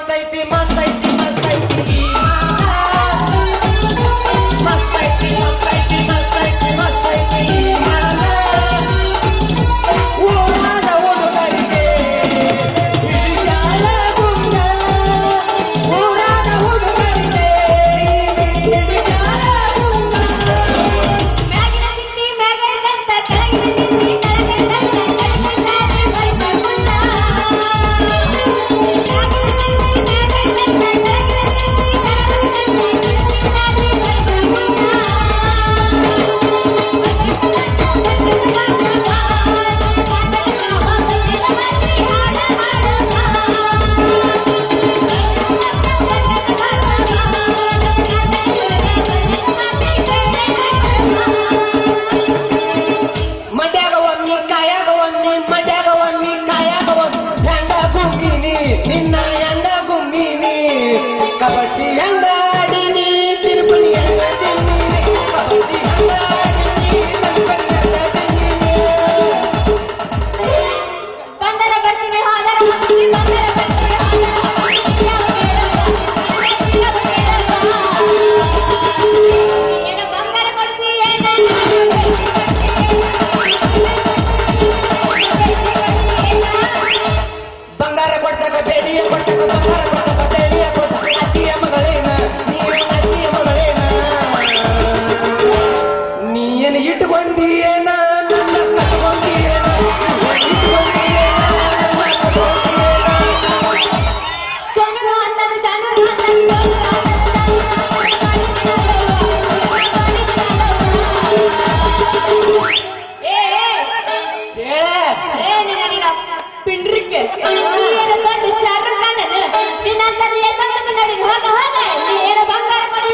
ಮಸ್ತೈತಿ ಮಸ್ತೈತಿ ಮಸ್ತೈತಿ ಮಸ್ತೈತಿ ಮಸ್ತೈತಿ ಮಸ್ತೈತಿ ಮಸ್ತೈತಿ ಊರಾದ ಹುಡುಗರಿಗೆ ಹಿಡಿಯಾಳ ಗುಂಡ ಊರಾದ ಹುಡುಗರಿಗೆ ಹಿಡಿಯಾಳ ಗುಂಡ ಮ್ಯಾಗಿನ ತಿಂಡಿ ಮ್ಯಾಗಂತ ಕೆಳಗಿನ ತಿಂಡಿ ಕೆಳಗಿನ ಮಡ್ಯಾಗ ಒಮ್ಮಿ ಕಾಯಾಗ ಒಮ್ಮಿ ಮಡ್ಯಾಗ ಒಮ್ಮಿ ಕಾಯಾಗ ಒಮ್ಮಿ ಹೆಂಗ ಗುಮ್ಮಿನಿ ನಿನ್ನ ಹೆಂಗ ಗುಮ್ಮಿನಿ ಕಬಡ್ಡಿ ಹೆಂಗ ಆಡಿನಿ ತಿರುಪತಿ ಹೆಂಗ ತಿನ್ನಿನಿ ಕಬಡ್ಡಿ ಹೆಂಗ ಆಡಿನಿ ತಿರುಪತಿ ಹೆಂಗ ತಿನ್ನಿನಿ ಬಂದರ ಬರ್ತೀವಿ ಹೋದರ ಬರ್ತೀವಿ ಬಂದರ ಬರ್ತೀವಿ ಹೋದರ ಏನು ಬಂಗಾರ ಕೊಡ್ತೀವಿ ಬಂಗಾರ ಕೊಡ್ತಕ್ಕ ಬೇಡಿಯ ಕೊಡ್ತಕ್ಕ ಬಂಗಾರ ಕೊಡ್ತಕ್ಕ ಬೇಡಿಯ ಕೊಡ್ತಕ್ಕ ಅತ್ತಿಯ ಮಗಳೇನ ನೀನು ಅತ್ತಿಯ ಮಗಳೇನ ನೀನ ಇಟ್ಕೊಂದಿಯೇನ ನನ್ನ ಕಟ್ಕೊಂದಿಯೇನ ಇಟ್ಕೊಂದಿಯೇನ ನನ್ನ ಕಟ್ಕೊಂದಿಯೇನ ಸೋನು ಅಂತಂದು ಜಾನು ಅಂತಂದು ಏ ಹೇಳ ಏ ನಿನ್ನ ನಿನ್ನ ಪಿಂಡ್ರಿಕ್ಕೆ ನೀನು ದೊಡ್ಡ ಶಾರುಖ್ ಖಾನ್ ಅಲ್ಲ. ನಿನ್ನ ಅಂತದ್ದು ಏನ್ ಮಾಡ್ತದೆ ನೋಡಿ ಹೋಗ ಹೋಗ ನೀ ಏನೋ ಬಂಗಾರ ಕೊಡಿ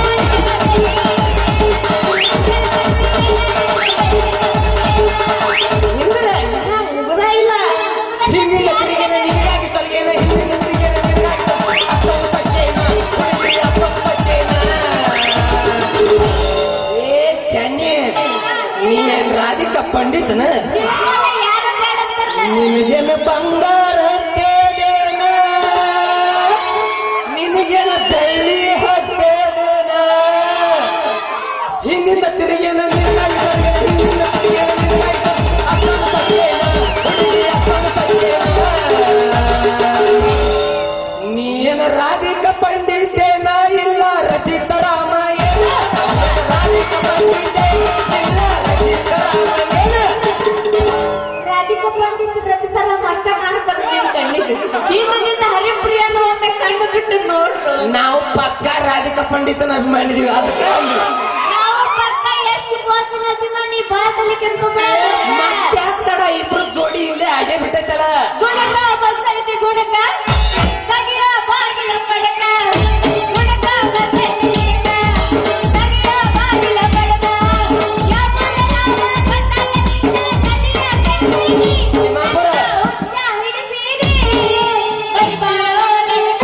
ನಿಂದ್ರ ಮುಗುದ ಇಲ್ಲ ಹಿಂಗಿನ ತಿರುಗಿನ ನಿನಗಾಗಿ ತೊಲಗೇನ ಹಿಂದಿನ ತಿರುಗಿನ ನಿನಗಾಗಿ ತೊಲಗೇನ. ಅಪ್ಪನ ಸಚ್ಚೇನ ಹುಡುಗಿ ಅಪ್ಪನ ಸಚ್ಚೇನ ಏ ಚೆನ್ನಿ ನೀನ್ ರಾಧಿಕಾ ಪಂಡಿತನ ಯಾರು ಬೇಡ ಅಂತಾರಲ್ಲ. ನಿನಗೇನ ಬಂಗಾರ ಹತ್ತೇದೇನ ನಿನಗೇನ ಬೆಳ್ಳಿ ಹತ್ತೇದೇನ ಹಿಂದಿನ ತಿರುಗೇನ ನಿನಗಾಗಿ ತೊಲಗೇನ ಹಿಂದಿನ ತಿರುಗೇನ ನಿನಗಾಗಿ ತೊಲಗೇನ. ಅಪ್ಪನ ಸಚ್ಚೇನ ಹುಡುಗಿ ಅಪ್ಪನ ಸಚ್ಚೇನ ನೀನ ರಾಧಿಕಾ ಪಂಡಿತೇನ ಇಲ್ಲ ರಚಿತ ರಾಮಾಯಣ ರಾಧಿಕಾ ಪಂಡಿತೇನ ಇಲ್ಲ ರಚಿತ ರಾಮಾಯಣ ರಾಧಿಕಾ ಪಂಡಿತ್ ರಚಿತಾರ ಅಷ್ಟ ಕಾಣಿಸ್ತಾರೆ ನಿಮ್ ಕಣ್ಣಿಗೆ ಈಗ ನಿನ್ನ ಹರಿಪ್ರಿಯನ ಒಮ್ಮೆ ಕಂಡು ಬಿಟ್ಟು ನೋಡ್ರು ನಾವು ಪಕ್ಕ ರಾಧಿಕಾ ಪಂಡಿತನ ಅಭಿಮಾನಿದೀವಿ ಅದಕ್ಕೆ ಅಲ್ಲಿ. ನಾವು ಪಕ್ಕ ಎಷ್ಟು ಗೋಸಿನ ಅಭಿಮಾನಿ ಭಾರತದಲ್ಲಿ ಕೆಂಪಬೇಡ ಮತ್ತ್ಯಾಕ್ ತಡ ಇಬ್ರು ಜೋಡಿ ಇಲ್ಲೇ ಆಗೇ ಬಿಟ್ಟೈತಲ್ಲ ಗುಣಕ ಬರ್ತೈತಿ ಗುಣಕ ತಗಿಯ ಬಾಗಿಲ ಪಡಕ ಗುಣಕ ಬರ್ತೈತಿ ಗುಣಕ ತಗಿಯ ಬಾಗಿಲ ಪಡಕ ಯಾವನ ನಾನು ಬರ್ತೈತಿ ತಗಿಯ ಕೆಂಪಿನಿ ತಿಮ್ಮಾಪುರ. ಯಾ ಹಿಡಿಸಿರಿ ಬೈ ಬಾಳೋ ನಡಕ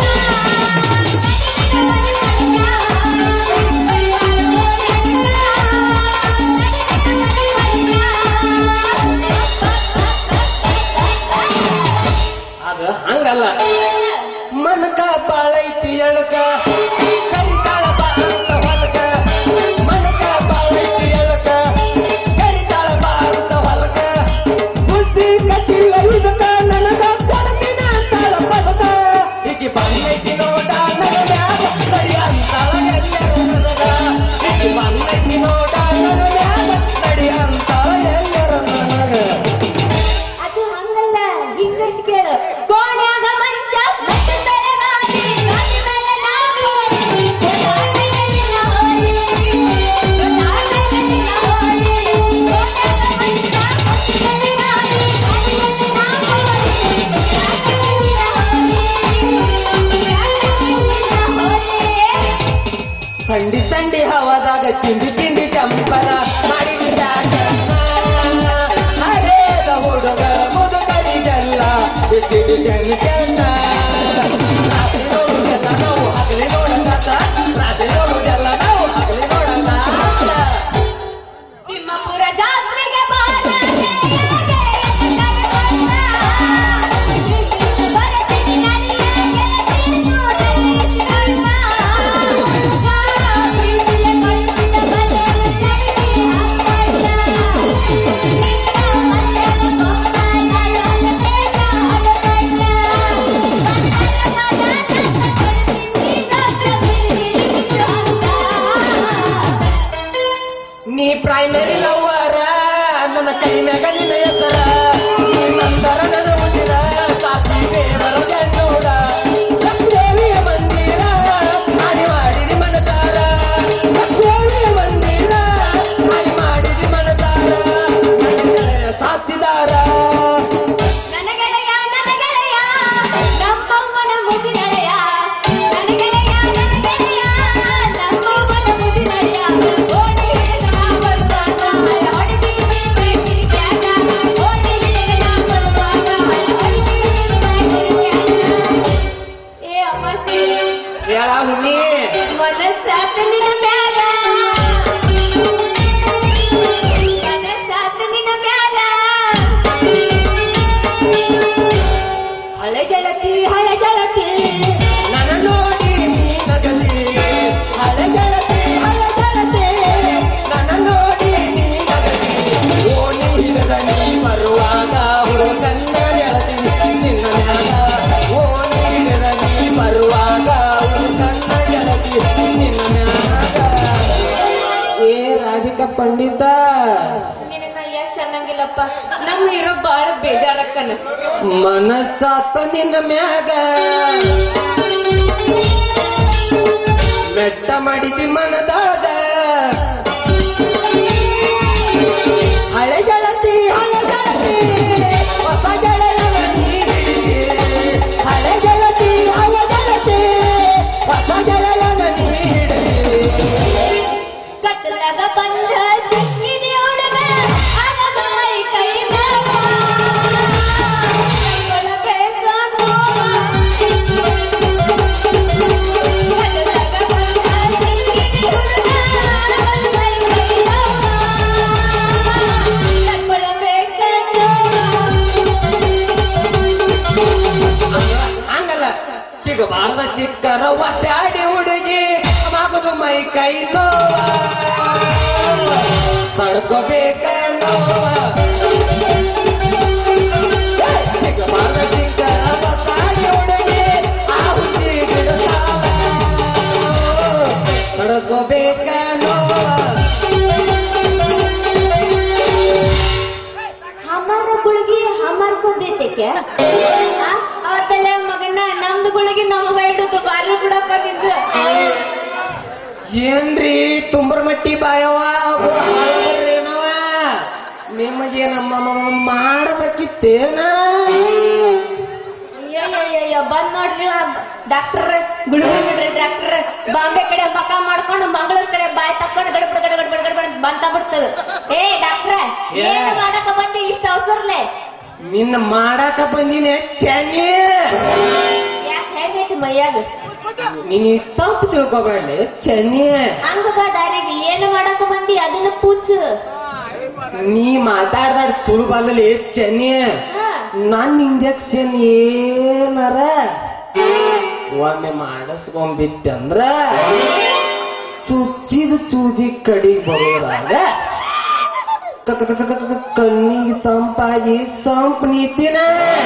ಅದು ಹಂಗಲ್ಲ ಮನಕ ಬಾಳೈತಿ ಎಳಕ ಕರಿತಾಳ ಬಾ ಅಂತ ಹೊಲಕ ಮನಕ ಬಾಳೈತಿ ಎಳಕ ಕರಿತಾಳ ಬಾ ಅಂತ ಹೊಲಕ ಬುದ್ಧಿ ಕಟ್ಟಿಲ್ಲ ಇದಕ ನನಗ ಕೊಡ್ತೀನ ಅಂತಾಳ ಪದಕ ಈಕಿ ಬಂದೈತಿ ನೋಡ ನನ್ನ ಮ್ಯಾಗ ನಡಿ ಅಂತಾಳ ಎಲ್ಲರೂ ನನಗ ಈಕಿ ಬಂದೈತಿ ನೋಡ ನನ್ನ ಮ್ಯಾಗ ನಡಿ ಅಂತಾಳ ಎಲ್ಲರೂ ನನಗ ಅದು ಹಂಗಲ್ಲ ಹಿಂಗೈತಿ ಕೇಳು ಕೋಣ್ಯಾಗ ಮಂಚ ಮತ್ತೆ ತಲೆಗಾಡಿ ಗಾಡಿ ಮೇಲೆ ನಾವು ಓಡಾಡಲಿಲ್ಲ ಹೋಗಿ ಓಡಾಡಲಿಲ್ಲ ಹೋಗಿ ಕೋಣ್ಯಾಗ ಮಂಚ ಮತ್ತೆ ತಲೆಗಾಡಿ ಗಾಡಿ ಮೇಲೆ ನಾವು ಓಡಾಡಲಿಲ್ಲ ಹೋಗಿ ಥಂಡಿ ಸಂಡಿ ಹವಾದಾಗ ತಿಂಡಿ ತಿಂಡಿ ಚಂಪರ ಮಾಡಿದ ಹರೇದ ಹುಡುಗ ಮುದುಕರಿಗೆಲ್ಲ ಬಿಟ್ಟಿದ್ದು ಚೆನ್ನ ಚೆನ್ನ ರಾತ್ರಿ ನೋಡುವುದೆಲ್ಲ ನಾವು ಹಗಲಿ ನೋಡಂತ ರಾತ್ರಿ ನೋಡುವುದೆಲ್ಲ ನಾವು ಹಗಲಿ ನೋಡಂತ ತಿಮ್ಮಪುರ ಜಾತ್ರೆಗೆ ಬಾರ ಬರ್ತೀನಿ ಹುಣ್ಣಿ ಮನಸ್ಸಾತ ನಿನ್ನ ಮ್ಯಾಲ ಮನಸ್ಸಾತ ನಿನ್ನ ಮ್ಯಾಲ ಹಳೆ ಗೆಳತಿ ಹಳೆ ಗೆಳತಿ ನನ್ನ ನೋಡಿ ನೀ ನಗಲಿ ಹಳೆ ಗೆಳತಿ ಹಳೆ ಗೆಳತಿ ನನ್ನ ನೋಡಿ ನೀ ನಗಲಿ ಓ ನೀರದ ನೀ ಬರುವಾಗ ಹುಡುಗನ್ನ ಗೆಳತಿ ನಿನ್ನ ಮ್ಯಾಗ ಓ ನೀರದ ನೀ ಬರುವಾಗ ಹುಡುಗನ್ನ ಗೆಳತಿ ನಿನ್ನ ಮ್ಯಾಗ ಏ ರಾಧಿಕಾ ಪಂಡಿತ ನಿನಗ ಯಶ್ ಅನ್ನಂಗಿಲ್ಲಪ್ಪ ನಮ್ಮ ಹೀರೋ ಬಾಳ ಬೇಜಾರಕ್ಕನ ಮನಸ್ಸಾತ ನಿನ್ನ ಮ್ಯಾಗ ಮೆಟ್ಟ ಮಾಡಿದಿ ಮನದಾದ ಹಳೆ ಗೆಳತಿ ಹಳೆ ಗೆಳತಿ ಹೊಸ ಗೆಳೆಯನ ನೀ ಹಿಡಿದಿ. ಹಳೆ ಗೆಳತಿ ಹಳೆ ಗೆಳತಿ ಹೊಸ ಗೆಳೆಯನ ನೀ ಹಿಡಿದಿ. ಕತ್ತಲಾಗ ಬಂದ ಸಿಕ್ಕಿದೆ ಹುಡುಗ ಆಗದ ಮೈ ಕೈ ಮ್ಯಾಗ. ಕೈಗೊಳ್ಳಬೇಕ ನೋವ. ಕತ್ತಲಾಗ ಬಂದ ಸಿಕ್ಕಿದೆ ಹುಡುಗ ಆಗದ ಮೈ ಕೈ ಮ್ಯಾಗ. ಕೈಗೊಳ್ಳಬೇಕ ಹಂಗಲ್ಲ ಸಿಗಬಾರ್ದ ಚಿಕ್ಕರ ಒತ್ತಾಡಿ ಹುಡುಗಿ ಮಾಗುದು ಮೈ ಕೈ ನೋವ ತಡ್ಕೋಬೇಕ ನೋವ ಏ, ಸಿಗಬಾರ್ದ ಚಿಕ್ಕರ ಒತ್ತಾಡಿ ಹುಡುಗಿ ಆ ಹುಡುಗಿ ಬಿಡಸಾಲ ತಡ್ಕೋಬೇಕ ನೋವ ಹಮಾರ ಗುಳಿಗೆ ಹಮಾರ ಕೊದ್ದೈತೆ ಅವತ್ತಲ್ಲ ಮಗನ ನಮ್ದು ಗುಳಿಗೆ ನಮಗ ಇಡುದು ಬಾರಿ ಬಿಡಪ್ಪ ನಿಂದು ಏನ್ರಿ ತುಂಬರ ಮಟ್ಟಿ ಬಾಯವ ಏನವ ನಿಮಗೆ ನಮ್ಮ ಮಾಡಬೇಕಿತ್ತೇನ ಅಯ್ಯಯ್ಯಯ್ಯ ಬಂದ್ ನೋಡ್ರಿ ಡಾಕ್ಟರ್ ಗುಳಿಗೆ ಬಿಡ್ರಿ ಡಾಕ್ಟರ್ ಬಾಂಬೆ ಕಡೆ ಮಕ ಮಾಡ್ಕೊಂಡು ಮಂಗಳೂರ್ ಕಡೆ ಬಾಯ್ ತಕೊಂಡು ಗಡಬಡ ಗಡ ಗಡಬಡ ಗಡಬಡ ಬಂತ ಬಿಡ್ತದ ಏ ಡಾಕ್ಟ್ರ ಏನ್ ಮಾಡಕ ಬಂದಿ ಇಷ್ಟ ಅವಸರ್ಲೆ ನಿನ್ನ ಮಾಡಾಕ ಬಂದಿನಿ ಚೆನ್ನಿ ಯಾಕೆ ಹೇಗೈತಿ ಮೈಯಾಗ ನೀನ್ ಈ ತಪ್ಪು ತಿಳ್ಕೊಬೇಡ್ಲಿ ಚೆನ್ನಿ ಹಂಗ ಬಾ ದಾರಿಗೆ ಏನು ಮಾಡಕ ಬಂದಿ ಅದನ್ನ ಪೂಚು ನೀ ಮಾತಾಡ್ದಾಡ್ ಸುಳ್ಬಲ್ಲಲಿ ಚೆನ್ನಿ ಹಾ. ನನ್ ಇಂಜೆಕ್ಷನ್ ಏನಾರ ಒಮ್ಮೆ ಮಾಡಿಸ್ಕೊಂಡ್ಬಿಟ್ಟಂದ್ರ ಚುಚ್ಚಿದ ಚೂಜಿ ಕಡಿಗ್ ಬರೋದ್ರಾಗ ಕ- ಕ- ಕ- ಕ- ಕ- ಕಣ್ಣಿಗೆ ತಂಪಾಗಿ ಸಂಪ್ ನೀತಿನ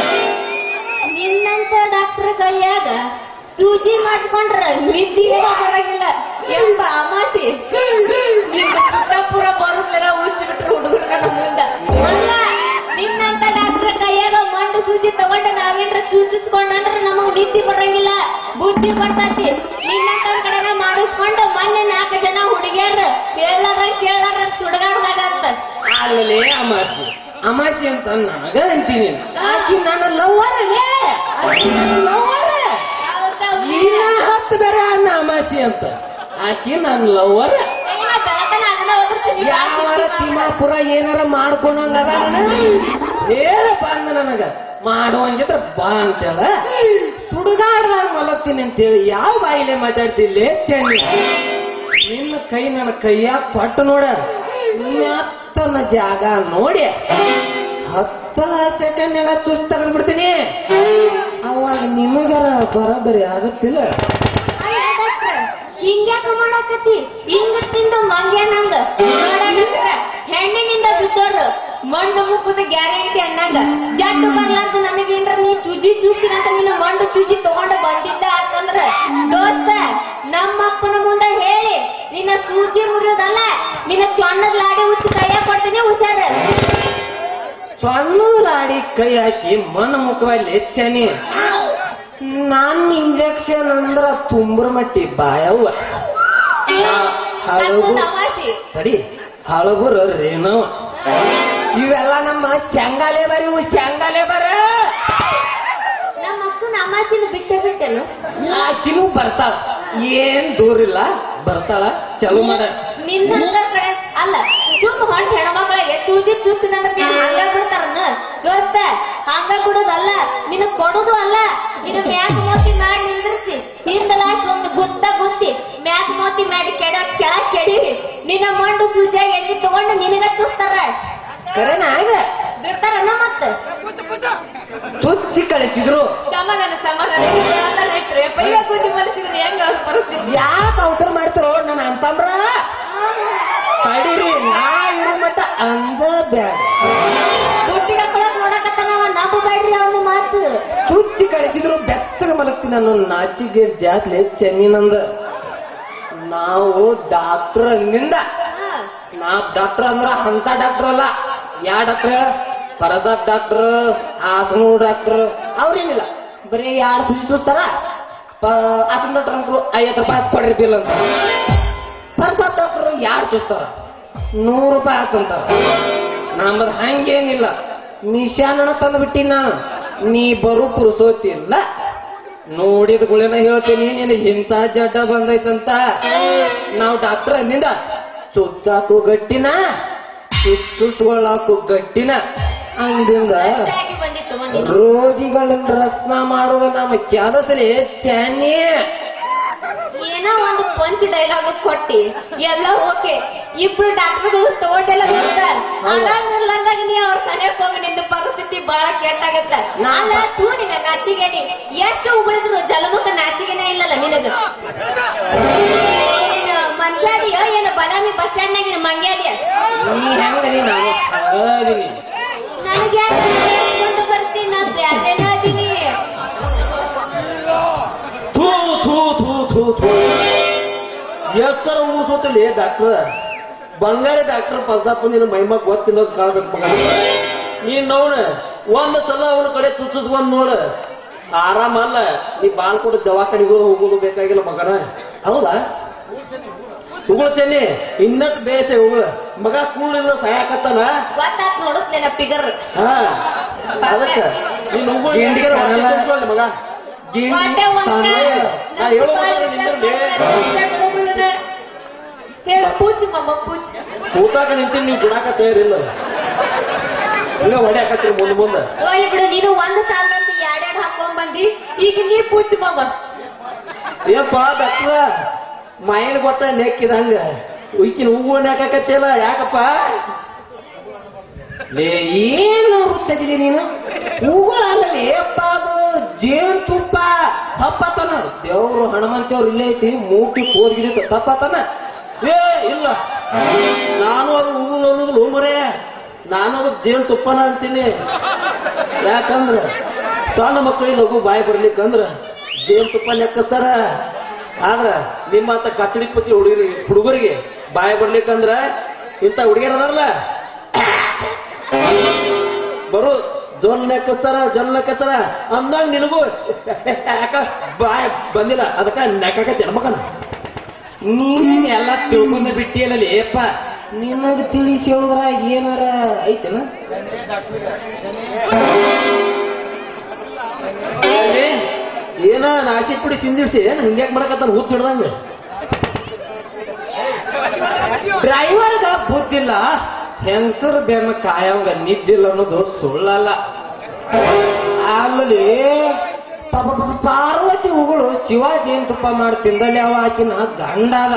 ನಿನ್ನಂತ ಡಾಕ್ಟರ್ ಕೈಯಾಗ ಸೂಜಿ ಮಾಡ್ಕೊಂಡ್ರ ನಿದ್ದಿ ಬರಂಗಿಲ್ಲ ಎಂಬ ಅಮಾಸಿ ನಿಂದ ಪುಟ್ಟ ಪೂರ ಬರುತ್ತಲ್ಲ ಉಚ್ಚಿ ಬಿಟ್ರು ಹುಡುಗರ ಮುಂದ ಅಲ್ಲ ನಿನ್ನಂತ ಡಾಕ್ಟರ್ ಕೈಯಾಗ ಮಂಡು ಸೂಜಿ ತಗೊಂಡ ನಾವೇನ್ರ ಚೂಚಿಸ್ಕೊಂಡ್ರ ನಮಗ್ ನಿದ್ದಿ ಬರಂಗಿಲ್ಲ ಬುದ್ಧಿ ಬರ್ತೈತಿ ನಿನ್ನಂತ ಕಡೆನ ಮಾಡಿಸ್ಕೊಂಡು ಮೊನ್ನೆ ನಾಲ್ಕು ಜನ ಹುಡುಗಿಯರ್ ಕೇಳಾರ ಕೇಳಾರ ಸುಡಗಾಡ್ದಾಗ ಅಂತ ಅಲ್ಲಲೇ ಅಮಾಸಿ ಅಮಾಸಿ ಅಂತ ನನಗ ಅಂತೀನಿ ಆಕಿ ನನ್ನ ಲವ್ವರ್ ಆಕಿ ನನ್ನ ಲವ್ವರ್ ಹೌದಾ? ನೀನ ಹತ್ತು ಬೇರೆ ಅಣ್ಣ ಅಮಾಸಿ ಅಂತ ಆಕಿ ನನ್ನ ಲವ್ವರ್ ಏನ ಬೆಳತನ ಅದನ್ನ ಒದರ್ಸ್ತೀನಿ. ಯಾವಾರ ತಿಮ್ಮಾಪುರ ಏನಾರ ಮಾಡ್ಕೊಂಡಂಗ ಅದಾನ ಹೇಳಪ್ಪ ಅಂದ ನನಗ ಮಾಡುವಂಗಿದ್ರ ಬಾ ಅಂತೇಳ ಸುಡುಗಾಡ್ದಾಗ ಮಲಗ್ತೀನಿ ಅಂತೇಳಿ ಯಾವ ಬಾಯಿಲೆ ಮಾತಾಡ್ತಿಲ್ಲಿ ಚೆನ್ನಿ ನಿನ್ನ ಕೈ ನನ್ನ ಕೈಯಾಗ ಪಟ್ಟು ನೋಡ ಮೆತ್ತನ ಜಾಗ ನೋಡಿ ಹತ್ತ ಸೆಕೆಂಡ್ ಚುಸ್ ತೆಗೆದು ಬಿಡ್ತೀನಿ ಅವಾಗ ನಿಮಗರ ಬರೋಬ್ಬರಿ ಆಗತ್ತಿಲ್ಲ ಅಯ್ಯ ಡಾಕ್ಟ್ರ, ಹಿಂಗ್ಯಾಕ ಮಾಡಾಕತಿ ಹಿಂಗ ತಿಂದ ಮಂಗ್ಯ ನಂಗ ನೋಡ ಡಾಕ್ಟ್ರ, ಹೆಣ್ಣಿನಿಂದ ಬಿದ್ದೋರು ಮಣ್ಣು ಮುಕ್ಕದ ಗ್ಯಾರಂಟಿ ಅನ್ನಂಗ ಜಡ್ಡು ಬರ್ಲಾರ್ದು ನನಗೇನ್ರ ನೀ ಚುಜಿ ಚೂಸ್ತೀನಿ ಅಂತ ನೀನು ಮಂಡು ಚುಜಿ ತಗೊಂಡು ಬಂದಿದ್ದ ಅಂತಂದ್ರ ದೋಸ್ತ ನಮ್ಮ ಅಪ್ಪನ ಮುಂದೆ ಹೇಳಿ ನಿನ್ನ ಸೂಜಿ ಮುರಿಯೋದಲ್ಲ ನಿನ್ನ ಚೊಣ್ಣದ ಲಾಡಿ ಹುಚ್ಚಿ ಕೈಯ ಕೊಡ್ತೀನಿ ಹುಷಾರ ಸಣ್ಣದಾಡಿ ಕೈ ಹಾಕಿ ಮನ ಮುಖದಲ್ಲಿ ಚೆನ್ನಿ ನಾನ್ ಇಂಜೆಕ್ಷನ್ ಅಂದ್ರ ತುಂಬ್ರ ಮಟ್ಟಿ ಬಾಯವ್ವ ಹಳಬು ಕರ್ಕೊಂಡ್ ಅಮಾಸಿ. ತಡಿ ಹಳಬುರ ರೇಣವ ಇವೆಲ್ಲ ನಮ್ಮ ಚಂಗಾಲೆ ಬರಿ ಇವು ಚಂಗಾಲೆ ಬರ ನಮ್ಮ ಅಕ್ಕನ ಅಮಾಸಿನ ಬಿಟ್ಟೆ ಬಿಟ್ಟೆನು ಆಕಿನೂ ಬರ್ತಾಳ ಏನ್ ದೂರಿಲ್ಲ ಬರ್ತಾಳ ಚಲೋ ಮಾಡ ನಿನ್ನ ಕಡೆ ಅಲ್ಲ ಸುಮ್ಮ ಹೊಂಟ ಹೆಣ್ಮಕ್ಳಿಗೆ ಚೂಜಿ ಚೂಸ್ತಿನಂದ್ರ ನೀನ್ ಹಂಗ ಬಿಡ್ತಾರನ್ನ ದೋಸ್ತ ಹಂಗ ಬಿಡೋದಲ್ಲ ನಿನ್ ಕೊಡುದು ಅಲ್ಲ ನಿನ್ನ ಮ್ಯಾಗ ಮೋತಿ ಮಾಡಿ ನಿಂದ್ರಿಸಿ ಹಿಂದಲಾಸಿ ಒಂದು ಗುದ್ದ ಕರೆನ ಆಗ ಬಿಡ್ತಾರನ್ನ ಮತ್ತೆ ಚುಚ್ಚಿ ಕಳಿಸಿದ್ರು ಸಮಾಧಾನ ಸಮಾಧಾನ ಇದು ಸಮಾಧಾನ ಐತ್ರಿ ಪೈವ ಕೂತಿ ಮಲಸಿದ್ರೆ ಹೆಂಗ ಅವ್ರ ಪರಿಸ್ಥಿತಿ ಯಾಕೆ ಅವಸರ ಮಾಡ್ತಿರೋ ನನ್ನ ಅಂತಂಬ್ರ ತಡೀರಿ ನಾ ಇರೋ ಮಟ್ಟ ಅಂದ ಬ್ಯಾಡ ದುಡ್ಡಿ ಹಾಕೊಳಕ್ ನೋಡಕತ್ತಾನವ ನಂಬಬೇಡ್ರಿ ಅವನ ಮಾತು ಚುಚ್ಚಿ ಕಳಿಸಿದ್ರು ಬೆಚ್ಚಗ ಮಲಗ್ತೀನಿ ನಾನು ನಾಚಿಗೆ ಜಾತ್ಲೆ ಚೆನ್ನಿನಂದ ನಾವು ಡಾಕ್ಟರ್ ಅಂದಿಂದ ಹಾ. ನಾ ಡಾಕ್ಟರ್ ಅಂದ್ರ ಅಂತ ಡಾಕ್ಟರ್ ಅಲ್ಲ ಯಾ ಡಾಕ್ಟರ್ ಪರಸಾಬ್ ಡಾಕ್ಟರ್ ಆಸನೂರ್ ಡಾಕ್ಟರ್ ಅವ್ರೇನಿಲ್ಲ ಬರೀ ಯಾರು ಸುಜಿ ಚೂಸ್ತಾರ ಆಸನ ಡಾಕ್ಟರ್ ಅಂಕರು ಐವತ್ತು ರೂಪಾಯಿ ಹಾಕ್ ಕೊಡ್ರಿ ಬಿಲ್ ಅಂತ ಪರಸಾಬ್ ಡಾಕ್ಟರ್ ಯಾರು ಚೂಸ್ತಾರ ನೂರು ರೂಪಾಯಿ ಹಾಕಂತಾರ ನಮ್ಮದು ಹಂಗೇನಿಲ್ಲ ನಿಶಾನ ತಂದು ಬಿಟ್ಟಿ ನಾನು ನೀ ಬರು ಪುರುಸೋತಿಲ್ಲ ನೋಡಿದ ಗುಳೆನ ಹೇಳ್ತೀನಿ ನೀನು ಇಂಥ ಜಡ್ಡ ಬಂದೈತಂತ ನಾವು ಡಾಕ್ಟರ್ ಅಂದಿಂದ ಚುಚ್ಚಾಕು ಗಟ್ಟಿನ ಚುಚ್ಚುಟ್ಕೊಳ್ಳಾಕು ಗಟ್ಟಿನ ಅಂದಿಂದ ಗಟ್ಟಿಯಾಗಿ ಬಂದಿತ್ತು ಮಂದಿ ರೋಗಿಗಳನ್ನ ರಕ್ಷಣಾ ಮಾಡೋದು ನಮ್ಮ ಕೆಲಸಲಿ ಚೆನ್ನಿ ಏನೋ ಒಂದು ಪಂಚ್ ಡೈಲಾಗ್ ಕೊಟ್ಟಿ ಎಲ್ಲ ಓಕೆ ಇಬ್ರು ಡಾಕ್ಟರ್ಗಳು ತಗೊಂಡೆಲ್ಲ ಹೋಗ್ತ ಅದಾದ್ಮೇಲೆ ನೀ ಅವ್ರ ಸನಿಯಕ್ ಹೋಗಿ ನಿಂದ ಪರಿಸ್ಥಿತಿ ಬಹಳ ಕೆಟ್ಟಾಗತ್ತ ನಾ- ಅಲ್ಲ ತೂ ನಿನ್ನ ನಾಚಿಗೆನಿ ಎಷ್ಟು ಉಗುಳಿದ್ರು ಜಲಮುಖ ನಾಚಿಗೆನೇ ಇಲ್ಲಲ್ಲ ನಿನಗ ನೀನು ಮನ್ಸಾದಿಯೋ ಏನು ಬದಾಮಿ ಬಸ್ ಸ್ಟ್ಯಾಂಡ್ ನಾಗಿನ ಮಂಗ್ಯಾದಿಯ ನೀ ಹೆಂಗದಿ ನಾನು ಹಂಗದೀನಿ ನನಗೆ ಯಾಕೆ ಬರ್ತೀನಿ ನಾ ಬ್ಯಾರೇನ ಅದೀನಿ ಥೂ ಥೂ ಥೂ ಥೂ ಥೂ ಎಷ್ಟರ ಊಸೋತಿಲ್ಲ ಡಾಕ್ಟರ್ ಬಂಗಾರ ಡಾಕ್ಟರ್ ಪಲ್ಸಪ್ಪ ನಿನ್ನ ಮೈಮ ಗೊತ್ತಿಲ್ಲೋದು ಕಾಣಬೇಕು ಮಗ ನೀನ್ ನೋಡ ಒಂದ್ ಸಲ ಅವನ ಕಡೆ ಚುಚ್ಚುಸ್ಕೊಂಡ್ ನೋಡ ಆರಾಮಲ್ಲ ನೀ ಬಾಲ್ ಕೊಟ್ಟು ದವಾಖಾನಿಗೆ ಹೋಗೋದು ಬೇಕಾಗಿಲ್ಲ ಮಗನ ಹೌದಾ ಉಗುಳ್ತೇನೆ ಇನ್ನತ್ ಬೇಸ ಉಗುಳ ಮಗ ಕೂಳಿಲ್ಲ ಸಾಯಕತ್ತಾನ ಗೊತ್ತಾತ್ ನೋಡುತ್ತೇನ ಫಿಗರ್ ಹಾ ಅದಕ್ಕ ನೀನ್ ಉಗುಳ್ ಗಿಂಡಿಗೆ ಬರಲ್ಲ. ಚುಚ್ಚ್ಕೊಳ್ಳಿ ಮಗ ಗಿಂಡಿ ಹೊಟ್ಟೆ ಒಂದ ಸಣ್ಣ- ನಾ ಹೇಳೋ ಮಾತ್ರ ನಿಂದಿರ್ಲಿ. ಹೇಳು ಪೂಜಿ ಮಮ್ಮ ಪೂಜಿ ಕೂತಾಕ ನಿಂತೀನಿ ನೀವು ಸುಡಾಕ ತಯಾರಿಲ್ಲ ಈಗ ಹೊಡ್ಯಾಕತ್ರಿ ಮುಂದೆ ಮುಂದೆ ಹೋಗ್ಲಿ ಬಿಡು ನೀನು ಒಂದು ಸಾಲದಂತ ಎರಡೆರಡು ಹಾಕೊಂಡ್ ಬಂದಿ ಈಗ ನೀ ಪೂಜಿ ಮಮ್ಮ ಏಪ್ಪ ಡಾಕ್ಟ್ರ ಮೈನ್ ಗೊತ್ತ ನೆಕ್ಕಿದಂಗ ಉಯ್ಕಿನ ಹೂವು ನೆಕ್ಕಾಕತ್ತಿಲ್ಲ ಯಾಕಪ್ಪ ಲೇ ಏನು ಹುಚ್ಚದಿದೆ ನೀನು ಹೂಗಳಲ್ಲೇ ಅಪ್ಪ ಅದು ಜೇನ್ ತುಪ್ಪ ತಪ್ಪತನ ದೇವ್ರು ಹನುಮಂತವ್ರು ಇಲ್ಲೇ ಐತಿ ಮೂಟಿ ಕೋದ್ಗಿಡಿತ ತಪ್ಪತನ ಏ ಇಲ್ಲ ನಾನು ಅದು ಹೂವು ಅನ್ನೋದು ಮರೇ ನಾನು ಅದು ಜೇನು ತುಪ್ಪನ ಅಂತೀನಿ ಯಾಕಂದ್ರ ಸಣ್ಣ ಮಕ್ಕಳಿಗೆ ಲಘು ಬಾಯಿ ಬರ್ಲಿಕ್ಕಂದ್ರ ಜೇನು ತುಪ್ಪ ನೆಕ್ಕಸ್ತಾರ ಆದ್ರ ನಿಮ್ಮಂತ ಕಚಡಿ ಪಚಡಿ ಹುಡುಗರಿಗೆ ಹುಡುಗರಿಗೆ ಬಾಯಿ ಬರ್ಲಿಕ್ಕಂದ್ರ ಇಂಥ ಹುಡುಗಿಯರ್ ಅದಾರಲ್ಲ ಬರು ಜೋನ್ ನೆಕ್ಕಸ್ತಾರ ಜೋನ್ ನೆಕ್ಕಸ್ತಾರ ಅಂದಾಗ ನಿನಗೂ ಯಾಕ ಬಾಯ್ ಬಂದಿಲ್ಲ ಅದಕ್ಕ ನೆಕ್ಕಕತ್ತಿ ಮಗನ ನೀನ್ ಎಲ್ಲ ತಿಳ್ಕೊಂಡ ಬಿಟ್ಟಿಯಲ್ಲ ಲೇಪ ನಿನಗ ತಿಳಿಸಿ ಹೇಳಿದ್ರ ಏನಾರ ಐತೆನ ಏ, ಏನ ನಾಸಿ ಪುಡಿ ಸಿಂದಿಡ್ಸಿ ಏನ್ ಹಿಂಗ್ಯಾಕ್ ಮಾಡಕತ್ತಾನ ಹುಚ್ಚ ಹಿಡ್ದಂಗ ಡ್ರೈವರ್ಗ ಬುದ್ಧಿಲ್ಲ ಹೆಂಗಸರ್ ಬೆನ್ನ ಕಾಯವಂಗ ನಿದ್ದಿಲ್ಲ ಅನ್ನೋದು ಸುಳ್ಳಲ್ಲ ಆಮೇಲೆ ಪಾಪ ಪಾಪ ಪಾರ್ವತಿ ಹೂಗಳು ಶಿವ ಜೇನ್ ತುಪ್ಪ ಮಾಡಿ ತಿಂದಲ್ಲಿ ಅವ ಆಕಿನ ಗಂಡ ಅದ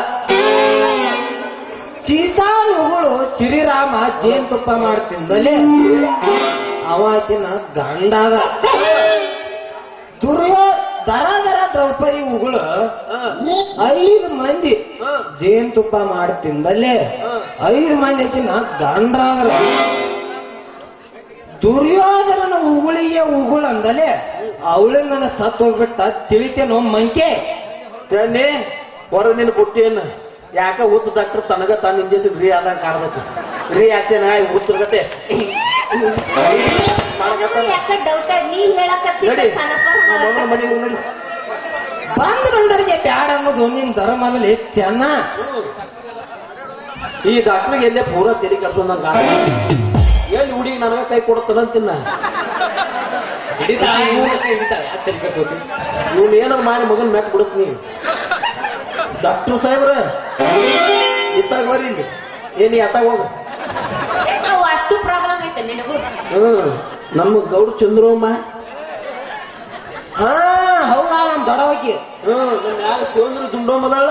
ಸೀತಾ ಹೂಗಳು ಶ್ರೀರಾಮ ಜೇನ್ ತುಪ್ಪ ಮಾಡಿ ತಿಂದಲ್ಲಿ ಅವ ಆಕಿನ ಗಂಡ ಅದ ದುರ್ಯೋ ದರ ದರ ದ್ರೌಪದಿ ಹೂಗಳು ಐದು ಮಂದಿ ಜೇನ್ ತುಪ್ಪ ಮಾಡಿ ತಿಂದಲ್ಲೇ ಐದು ಮಂದಿ ಆಕಿನ ಗಂಡ್ರಾದ್ರ ದುರ್ಯೋಧನನ ಉಗುಳಿಗೆ ಉಗುಳು ಅಂದಲೆ ಅವಳಿಂದ ನನ್ನ ಸತ್ ಹೋಗ್ಬಿಟ್ಟ ತಿಳಿತೇನೋ ಮಂಕೆ ಚನ್ನಿ ಹೊರ ನಿನ್ ಬುಟ್ಟಿಯನ್ನ ಯಾಕ ಹುಚ್ಚ ಡಾಕ್ಟರ್ ತನಗ ತಾನು ಇಂಜೆಕ್ಷನ್ ರೀ ಆದಂಗ ಕಾಡ್ಬೇಕು ರಿಯಾಕ್ಷನ್ ಆಗಿ ಹುಚ್ಚರ್ಗತೆ ಯಾಕ ಡೌಟ್ ನೀ ಹೇಳಕತ್ತಿ ನಡಿ ಸಣ್ಣಪ್ಪ ಮನೆ ನೋಡಿ ಬಂದ್ ಬಂದರಿಗೆ ಬ್ಯಾಡ ಅನ್ನೋದು ನಿನ್ ಧರ್ಮದಲ್ಲಿ ಚೆನ್ನ ಈ ಡಾಕ್ಟರ್ಗೆ ಎಲ್ಲೇ ಪೂರ ತೆರಿ ಕಟ್ಕೊಂಡಂಗ ಎಲ್ಲಿ ಹುಡುಗಿ ನನಗ ಕೈ ಕೊಡುತ್ತಾನಂತಿನ್ನ ಇವ್ನ ಏನಾರ ಮಾಡಿ ಮಗನ್ ಮೆಟ್ ಬಿಡುತ್ತ ನೀ ಡಾಕ್ಟರ್ ಸಾಹೇಬ್ರ ಇತ್ತಾಗ ಬರ್ರಿ ಇಲ್ಲಿ ಏನಿ ಅತ್ತಾಗ ಹೋಗ ಅಷ್ಟು ಪ್ರಾಬ್ಲಮ್ ಐತೆ ನಿನಗೂ ಹ್ಮ್ ನಮ್ಮ ಗೌಡ ಚಂದ್ರಮ್ಮ ಹಾ ಹೌದಾ ನಮ್ ದೊಡವಕಿ ಹ್ಮ್ ನಮ್ಮ ಯಾರ ಚಂದ್ರ ದುಂಡೋಮದಳ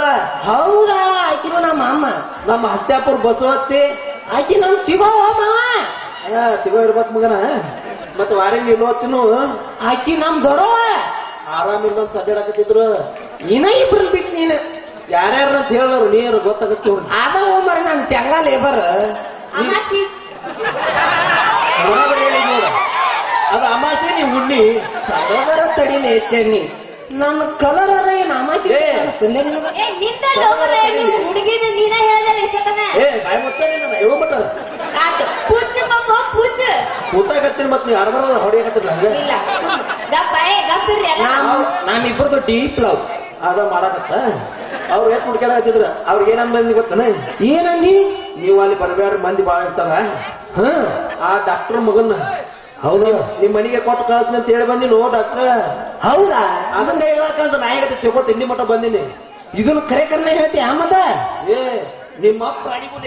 ಹೌದಾಳ ಆಕಿನು ನಮ್ಮ ಅಮ್ಮ ನಮ್ಮ ಹತ್ಯಾಪುರ ಬಸವತ್ತಿ ಆಕಿ ನಮ್ ಚಿಗೋ ಮಾವ ಚಿಗೋ ಇರ್ಬೇಕ್ ಮಗನ ಮತ್ತೆ ವಾರಂಗಿ ಇಲ್ವತ್ತಿನು ಆಕಿ ನಮ್ ದೊಡವ ಆರಾಮಿಲ್ಲ ಅಂತ ಅಡ್ಡಾಡಕತ್ತಿದ್ರು ಇನ್ನ ಇಬ್ರಲ್ ಬಿಟ್ಟು ನೀನು ಯಾರ್ಯಾರ ಅಂತ ಹೇಳೋರು ನೀರು ಗೊತ್ತಾಗತ್ತೆ ಅವ್ರು. ಅದ ಹೋಮರ ನನ್ ಶಂಗಾ ಲೇಬರ್ ಅಮಾಸಿ ಬರೋಬ್ಬರಿ ಹೇಳಿದ್ ನೋಡು. ಅದು ಅಮಾಸೆ ನೀವು ಉಣ್ಣಿ ಸಹೋದರ ತಡಿಲೆ ಚೆನ್ನಿ ನನ್ನ ಕಲರ್ ಏನ್ ಅಮಾಸಿ ಏ. ಕಾಣಿಸ್ತಿಲ್ಲ ನಿನಗ? ಏ ನಿಂದ ಲೋಕರೇ ನಿಮ್ ಹುಡುಗಿನ ನೀನ ಹೇಳ್ದಲ್ಲ ಇಷ್ಟತನ ಏ ಬಾಯ್ ಮತ್ತೆ ಯಾವ ಮಟ್ಟ ಆತು ಪುಚ್ಚ ಮಮ್ಮ ಪುಚ್ಚ ಊಟಾಗತ್ತೀನಿ ಮತ್ತೆ ನೀವು ಅರ್ಧ ಹೊಡಿಯಕತ್ತಿಲ್ಲ ಹಂಗೆ ಇಲ್ಲ ಸುಮ್ ಗಪ್ಪ ಏ ಗಪ್ಪಿರ್ರಿ ಎಲ್ಲ ನಾವ್ ನಮ್ಮಿಬ್ರದ್ದು ಡೀಪ್ ಲವ್ ಅದ ಮಾಡಕತ್ತ ಅವ್ರು ಎಷ್ಟು ಹುಡ್ಕ್ಯಾಡಕತ್ತಿದ್ರ ಅವ್ರಿಗೆ ಏನಂದ್ ಬಂದಿ ಗೊತ್ತನ ಏನಂದಿ ನೀವು ಅಲ್ಲಿ ಬರಬೇಡ್ರಿ ಮಂದಿ ಬಾಳ ಇರ್ತಾರ ಹ ಆ ಡಾಕ್ಟರ್ ಮಗನ್ನ ಹೌದು ನಿಮ್ ಮನೆಗೆ ಕೊಟ್ಟು ಕಳಿಸ್ತೀನಿ ಅಂತ ಹೇಳಿ ಬಂದಿನಿ ಓ ಡಾಕ್ಟರ್ ಹೌದಾ ಅದನ್ನ ಹೇಳಕಂತ ನಾಯಿಗತ್ತೆ ತಿಳ್ಕೊತ ಇಲ್ಲಿ ಮಟ್ಟ ಬಂದಿನಿ ಇದನ್ನ ಕರೆ ಕರ್ನ ಹೇಳ್ತಿ ಆಮದ ಏ ನಿಮ್ಮ ಅಪ್ಪ ಅಡಿಗುಡೆ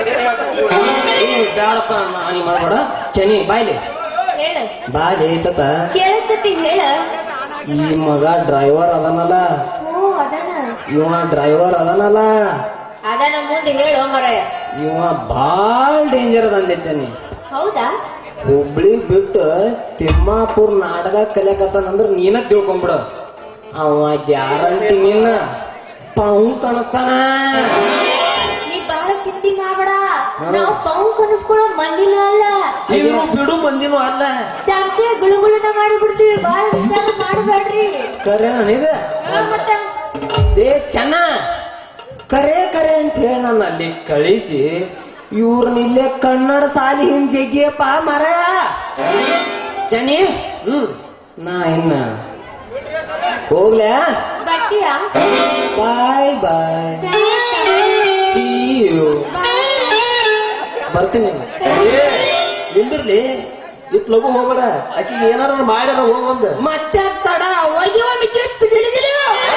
ಏ ಬ್ಯಾಡಪ್ಪ ನಾನಿ ಮಾಡ್ಬೇಡ ಚೆನ್ನಿ ಬಾಯ್ಲಿ ಹೇಳ ಬಾಯ್ಲಿ ತತ ಕೇಳತತಿ ಹೇಳ ಈ ಮಗ ಡ್ರೈವರ್ ಅದನಲ್ಲ ಓ ಅದನ ಇವ ಡ್ರೈವರ್ ಅದನಲ್ಲ ಅದನ ಮುಂದೆ ಹೇಳು ಮರಯ್ಯ ಇವ ಬಾಳ್ ಡೇಂಜರ್ ಅದಂದೆ ಚೆನ್ನಿ ಹೌದಾ ಹುಬ್ಳಿ ಬಿಟ್ಟು ತಿಮ್ಮಾಪುರ್ ನಾಟಕ ಕಲಿಯಕತ್ತಾನಂದ್ರ ನೀನ ತಿಳ್ಕೊಂಬಿಡು ಅವ ಗ್ಯಾರಂಟಿ ನಿನ್ನ ಪಾವು ಕಾಣಿಸ್ತಾನ ನೀ ಬಾಳ ಚಿಂತೆ ಮಾಡ್ಬೇಡ ಹಾ. ನಾವು ಪಾವು ಕನಸ್ಕೊಳ್ಳೋ ಮಂದಿನ ಅಲ್ಲ ನೀವು ಬಿಡು ಮಂದಿನೂ ಅಲ್ಲ ಚಾಮಚೆ ಗುಳುಗುಳುನ ಮಾಡಿಬಿಡ್ತೀವಿ ಬಾಳ ವಿಚಾರ ಮಾಡಬೇಡ್ರಿ ಕರೆ ನನಗೆ ಮತ್ತೆ ಏ ಚೆನ್ನ ಕರೆ ಕರೆ ಅಂತ ಹೇಳಿ ನನ್ನ ಅಲ್ಲಿ ಕಳಿಸಿ ಇವ್ರನ್ನ ಇಲ್ಲೇ ಕನ್ನಡ ಸಾಲಿ ಹಿಂದ್ ಜಗ್ಗಿಯಪ್ಪ ಮರ ಚನಿ ಹ್ಮ್ ನಾ ಇನ್ನ ಹೋಗ್ಲ್ಯಾ ಬರ್ತೀಯ ಬಾಯ್ ಬಾಯ್ See you. ಬರ್ತೀನಿ ಏ ನಿಂದಿರ್ಲಿ ಇಟ್ ಲಗು ಹೋಗ್ಬೇಡ ಆಕಿಗೆ ಏನಾರ ಮಾಡ್ಯಾರ ಹೋಗೊಂದು ಮತ್ತೆ ತಡ ಹೋಗಿ ಒಂದು ಕಿತ್ತು ಗಿಳಿಗಿಳಿ.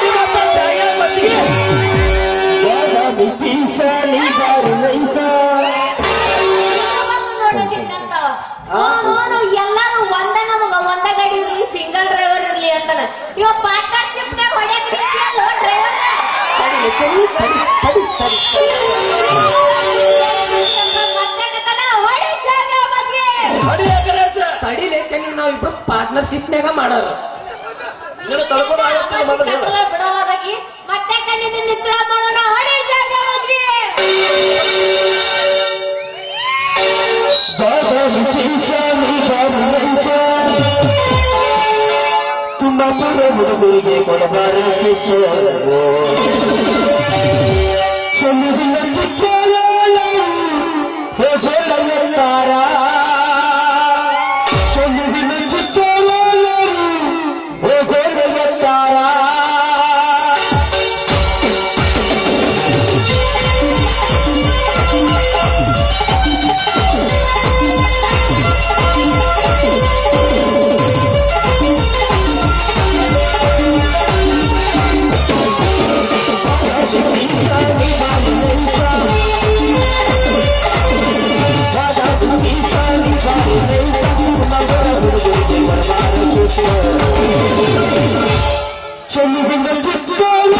ಎಲ್ಲಾರು ಒಂದ ನಮಗ ಒಂದ ಗಾಡಿ ಇರ್ಲಿ ಸಿಂಗಲ್ ಡ್ರೈವರ್ ಇರ್ಲಿ ಅಂತಾನ ಇವ ಪಾರ್ಟ್ನರ್ಶಿಪ್ ನಾಗ ಹೊಡ್ಯಾಕ ಡ್ರೈವರ್ ತಡಿ, ತಡಿ, ತಡಿ, ತಡಿ, ತಡಿ. ತಡಿಲೆ ಚೆನ್ನಿ ನಾವಿಬ್ರು ಪಾರ್ಟ್ನರ್ಶಿಪ್ನಾಗ ಮಾಡೋರು ತಳ್ಕೊಂಡು ಆಗತ್ತಿಲ್ಲ ಮೊದಲು ಹೇಳು. ಮತ್ತೆ ಕಣ್ಣಿನ ನಿತ್ರ ಮಾಡೋಣ ಹೊಡಿ ಜಾಗ ಬಗ್ಗೆ ತುಂಬಾ ಹುಡುಗರಿಗೆ ಕೊಡಬಾರದು ಚೆನ್ನಿನ ಚಿಕ್ಕಲ ಹೋಗೋಳಯ್ಯಾರ ಚೆನ್ನಿನ ಚಿಕ್ಕಲ ಹೋಗೋಳಯ್ಯಾರ ಚೆನ್ನಿನ ಚಿಕ್ಕಲ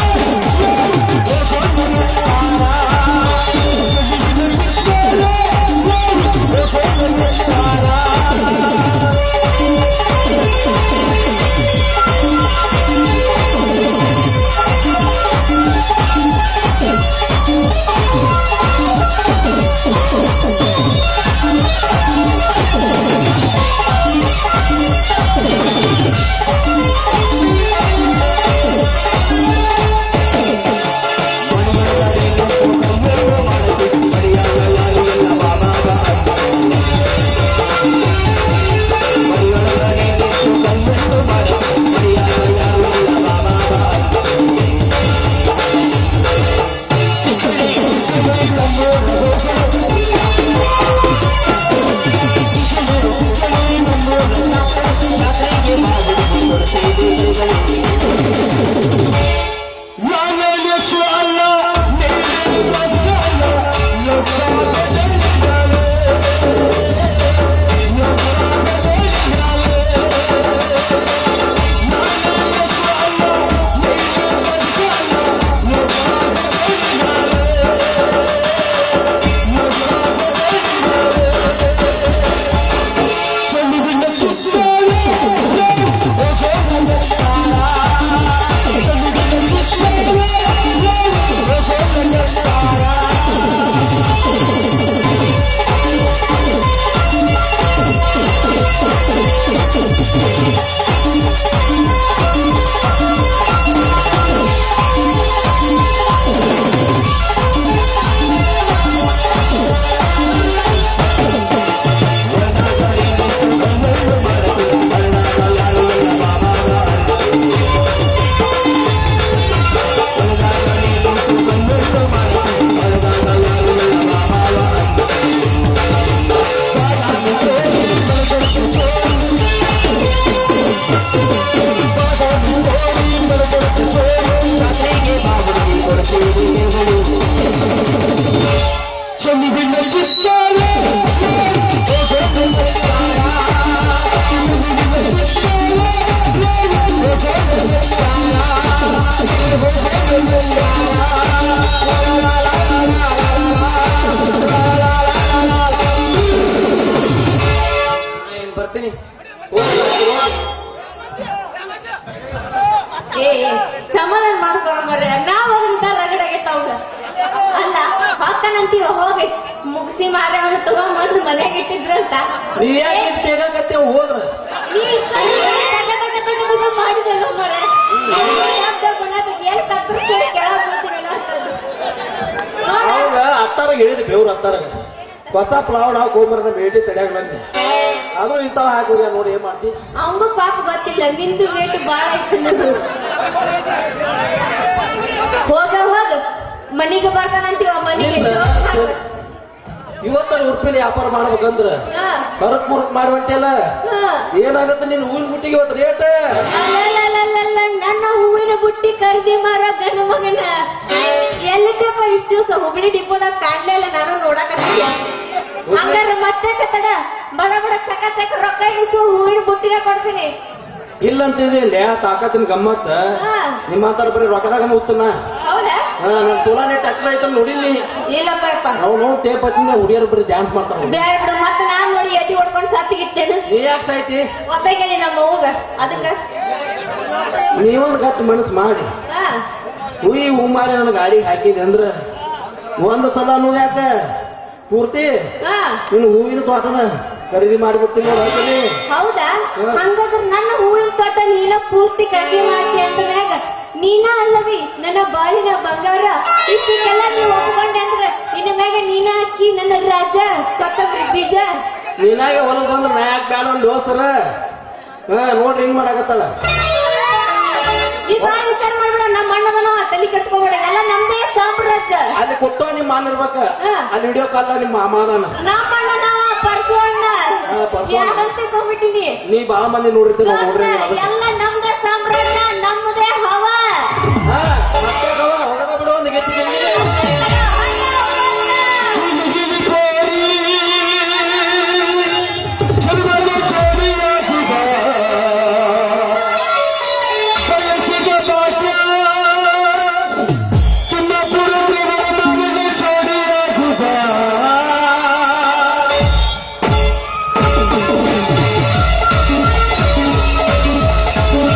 ಏ ಸಮಾಧಾನ ಮಾಡ್ಕೊಳ ಮರ್ರೆ ನಾವ್ ಅದ್ರಿಂದ ರಗಡಾಗೈತ ಅವಾಗ ಅಲ್ಲ ಹಾಕನಂತೀವ ಹೋಗಿ ಮುಗಿಸಿ ಮಾರ ಅವ್ನು ತಗೊಂಬಂದು ಮನೆಗೆ ಇಟ್ಟಿದ್ರಂತ ನೀ ಯಾಕೆ ತೆಗಕತ್ತೆ ಹೋದ್ರ ನೀ ತಗ ತಗ ತಗ ತಗ ಮಾಡಿದಲ್ಲ ಮರೆ ಏನ್ ಕತ್ರ ಕೆಳಗ್ ಬೀಳ್ತೀವೇನೋ ಅಂತಂದು. ನೋಡ, ಅವಾಗ ಅತ್ತಾರಾಗ ಹೇಳಿದ್ವಿ ಬೆವ್ರು ಅತ್ತಾರಾಗ ಹೊಸ ಪ್ಲಾವ್ ನಾವು ಗೋಮರದ ಬೇಟಿ ತಡ್ಯಾಗ ಬಂದೆ ಅದು ಇಂಥವ್ ಹಾಕೋದ್ಯಾ ನೋಡಿ ಏನ್ ಮಾಡ್ತಿ ಅವಂಗೂ ಪಾಪ ಗೊತ್ತಿಲ್ಲ ನಿಂದು ವೇಟ್ ಬಾಳ ಐತೆ ಅನ್ನೋದು ಹೋಗ ಹೋಗ ಮನಿಗೆ ಬರ್ತಾನಂತೀವ ಮನಿಗೆ ಇವತ್ತರ ಉರ್ಪಿಲಿ ವ್ಯಾಪಾರ ಮಾಡ್ಬೇಕಂದ್ರ ಹಾ, ಕರಕ್ ಮುರಕ್ ಮಾಡುವಂತೆಲ್ಲ ಹಾ. ಏನಾಗತ್ತೆ ನಿನ್ ಹೂವಿನ ಬುಟ್ಟಿಗೆ ಇವತ್ತು ರೇಟ್ ಅಲ್ಲಲ್ಲಲ್ಲಲ್ಲ, ನನ್ನ ಹೂವಿನ ಬುಟ್ಟಿ ಖರೀದಿ ಮಾರೋ ಗಂಡ ಮಗನ ಎಲ್ಲಿದ್ದಪ್ಪ ಇಷ್ಟು ದಿವಸ ಹುಬ್ಳಿ ಡಿಪೋದಾಗ ಕಾಣ್ಲೇ ಇಲ್ಲ ನಾನು ನೋಡಕತ್ತೀಯ ಹಂಗಾರೆ ಮತ್ತೆ ಕತ್ತಡ ಬಡ ಬಡ ಚಕ ಚಕ ರೊಕ್ಕ ಇಳಿಸು ಹೂವಿನ ಬುಟ್ಟಿನ ಕೊಡ್ತೀನಿ ಇಲ್ಲ ಅಂತಿದೆ ತಾಕತ್ತಿನ ಗಮ್ಮತ್ತ ಹಾ. ನಿಮ್ಮ ಅಂತಾರ ಬರೀ ರೊಕ್ಕದಾಗ ಮುತ್ತನ ಹೌದಾ ನನ್ ತುಲಾನೆ ಟ್ಯಾಕ್ಟರ್ ಐತ ನೋಡಿಲ್ಲಿ ಇಲ್ಲಪ್ಪ ಯಪ್ಪ ನಾವು ನೋಡಿ ಟೇಪ್ ಹಚ್ಚಿಂದ ಹುಡುಗಿಯರು ಬರೀ ಡ್ಯಾನ್ಸ್ ಮಾಡ್ತಾರ ಬೇಡ ಬಿಡು ಮತ್ತೆ ನಾನ್ ನೋಡಿ ಎದಿ ಹೊಡ್ಕೊಂಡು ಸತ್ತಿಗಿತ್ತೇನು ನೀ ಯಾಕೆ ಸಾಯ್ತಿ ಒತ್ತಾಗಿ ನಮ್ಮ ಅವ್ಗ ಅದಕ್ಕ ನೀವೊಂದು ಗಟ್ಟು ಮನಸ್ಸು ಮಾಡಿ ಹಾ ಹುಯಿ ಹೂಮಾರಿ ನನ್ನ ಗಾಡಿಗೆ ಹಾಕಿದೆ ಅಂದ್ರ ಒಂದು ಸಲ ಅನ್ನೋದು ಯಾಕ ಪೂರ್ತಿ ಹಾ ನೀನು ಹೂವಿನ ತೋಟನ ಖರೀದಿ ಮಾಡಿಬಿಡ್ತೀನಿ ನೋಡು ಹಾಕಿನಿ ಹೌದಾ ಹಾ. ಹಂಗಾದ್ರೆ ನನ್ನ ಹೂವಿನ ತೋಟ ನೀನ ಪೂರ್ತಿ ಕಡ್ಡಿ ಮಾಡ್ತಿ ಅಂತ ಮ್ಯಾಗ ನೀನ ಅಲ್ಲವಿ ನನ್ನ ಬಾಳಿನ ಬಂಗಾರ ಇಷ್ಟಕ್ಕೆಲ್ಲ ನೀವು ಒಪ್ಕೊಂಡೆ ಅಂದ್ರೆ ಇನ್ನು ಮ್ಯಾಗ ನೀನ ಹಾಕಿ ನನ್ನ ರಾಜ ಕೊತ್ತಂಬರಿ ಬೀಜ ನೀನಾಗ ಹೊಲಗ್ ಬಂದ್ರೆ ನಾ ಯಾಕೆ ಬ್ಯಾಡ ಒಂದು ಹೋಸ್ತಾರ ಹಾ ನೋಡ್ರಿ ಹಿಂಗ್ ಮಾಡಾಕತ್ತಾಳ ನೀ ಬಾಳ ವಿಚಾರ ಮಾಡ್ಬೇಡ ನಮ್ಮ ಅಣ್ಣದನ ತಲೆ ಕಟ್ಕೋಬೇಡ ಎಲ್ಲ ನಮ್ದೇ ಸಾಮ್ರಾಜ್ಯ ಅಲ್ಲಿ ಕೂತೋ ನಿಮ್ಮ ಮಾನ ಇರ್ಬೇಕ ಹಾ. ಅಲ್ಲಿ ಹಿಡಿಯೋ ಕಾಲ ನಿಮ್ಮ ಮಾಮಾನ ನಮ್ಮ ಅಣ್ಣ ನಾವ ಪರ್ಸು ಅಣ್ಣ ಹಾ, ಪರ್ಸು ಅಣ್ಣ. ಯಾಕಂತ ತಿಳ್ಕೊಂಡ್ಬಿಟ್ಟಿನಿ ನೀ ಬಾಳ ಮಂದಿ ನೋಡಿರ್ತೀನಿ ನಾವು ನೋಡ್ರಿ ನೀವು ಅದನ್ನ. ಎಲ್ಲ ನಮ್ದೇ ಸಾಮ್ರಾಜ್ಯ ನಮ್ಮದೇ ಹವ ಹಾ, ಮತ್ತೆ ಗವ, ಹೊರಗ ಬಿಡು ಒಂದು ಗೆದ್ದು ಗೆಲ್ಲಿ. ಜಿಗಿಲಿ ಕೋರಿ ಜನ್ಮದ ಜೋಡಿಯಾಗುವ ಬಯಸಿದ ಭಾಗ್ಯ ತುಮಕೂರು ನಮಗೆ ಜೋಡಿಯಾಗುವ ಆ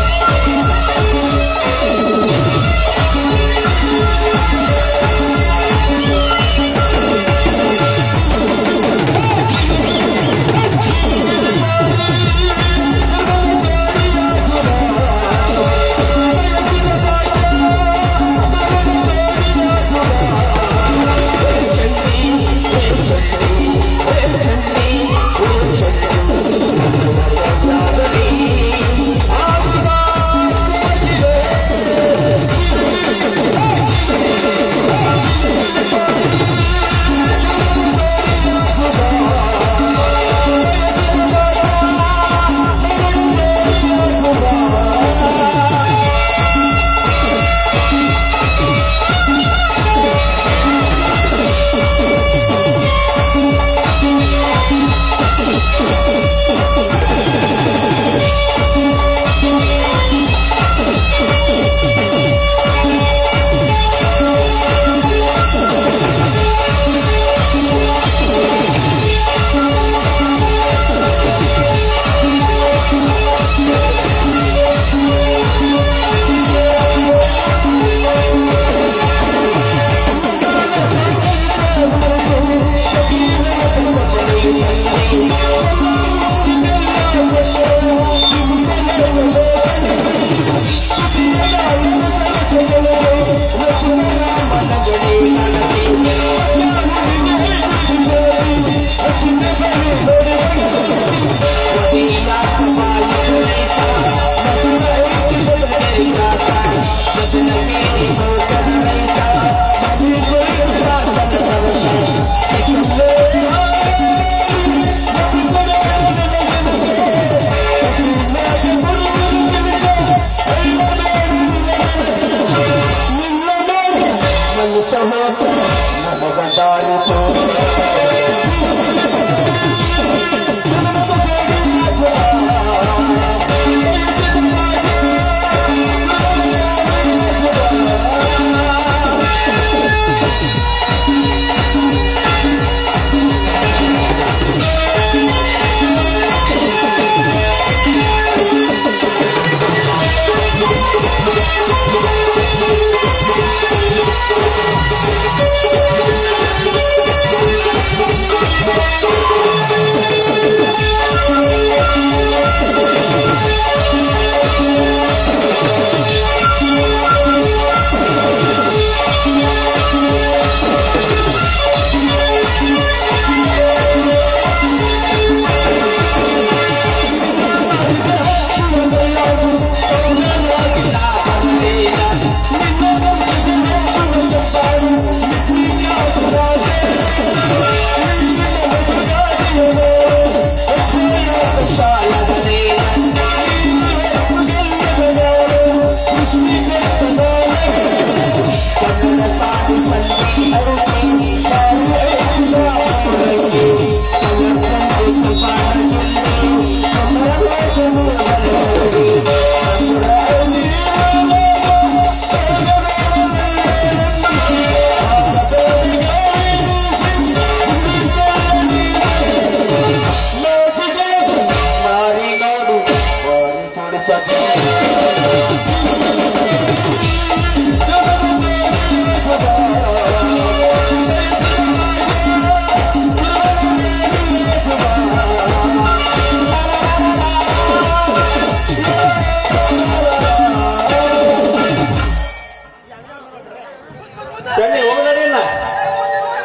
ಚಳಿ ಹೋಗಲಿಲ್ಲ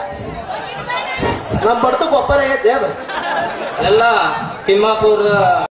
ನಮ್ಮ ಬಡ್ತು ಗೊಬ್ಬರ ಐತೆ ಅದು ಎಲ್ಲ ತಿಮ್ಮಾಪುರ